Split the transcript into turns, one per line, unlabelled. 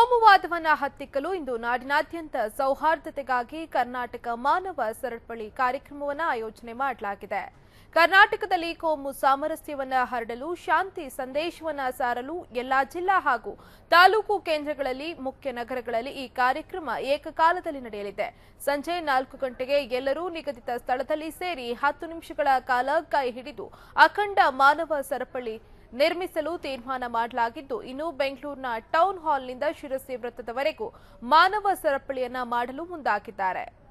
ಕೋಮುವಾದವನ್ನ ಹತ್ತಿಕ್ಕಲು ಇಂದು ನಾಡಿನಾದ್ಯಂತ ಸೌಹಾರ್ದತೆಗಾಗಿ ಕರ್ನಾಟಕ ಮಾನವ ಸರಪಳಿ ಕಾರ್ಯಕ್ರಮವನ್ನು ಆಯೋಜನೆ ಮಾಡಲಾಗಿದೆ ಕರ್ನಾಟಕದಲ್ಲಿ ಕೋಮು ಸಾಮರಸ್ಯವನ್ನ ಹರಡಲು ಶಾಂತಿ ಸಂದೇಶವನ್ನ ಸಾರಲು ಎಲ್ಲಾ ಜಿಲ್ಲಾ ಹಾಗೂ ತಾಲೂಕು ಕೇಂದ್ರಗಳಲ್ಲಿ ಮುಖ್ಯ ನಗರಗಳಲ್ಲಿ ಈ ಕಾರ್ಯಕ್ರಮ ಏಕಕಾಲದಲ್ಲಿ ನಡೆಯಲಿದೆ ಸಂಜೆ ನಾಲ್ಕು ಗಂಟೆಗೆ ಎಲ್ಲರೂ ನಿಗದಿತ ಸ್ಥಳದಲ್ಲಿ ಸೇರಿ ಹತ್ತು ನಿಮಿಷಗಳ ಕಾಲ ಕೈ ಹಿಡಿದು ಅಖಂಡ ಮಾನವ ಸರಪಳಿ ನಿರ್ಮಿಸಲು ತೀರ್ಮಾನ ಮಾಡಲಾಗಿದ್ದು ಇನ್ನು ಬೆಂಗಳೂರಿನ ಟೌನ್ ಹಾಲ್ನಿಂದ ಶಿರಸಿ ವೃತ್ತದವರೆಗೂ ಮಾನವ ಸರಪಳಿಯನ್ನ ಮಾಡಲು ಮುಂದಾಗಿದ್ದಾರೆ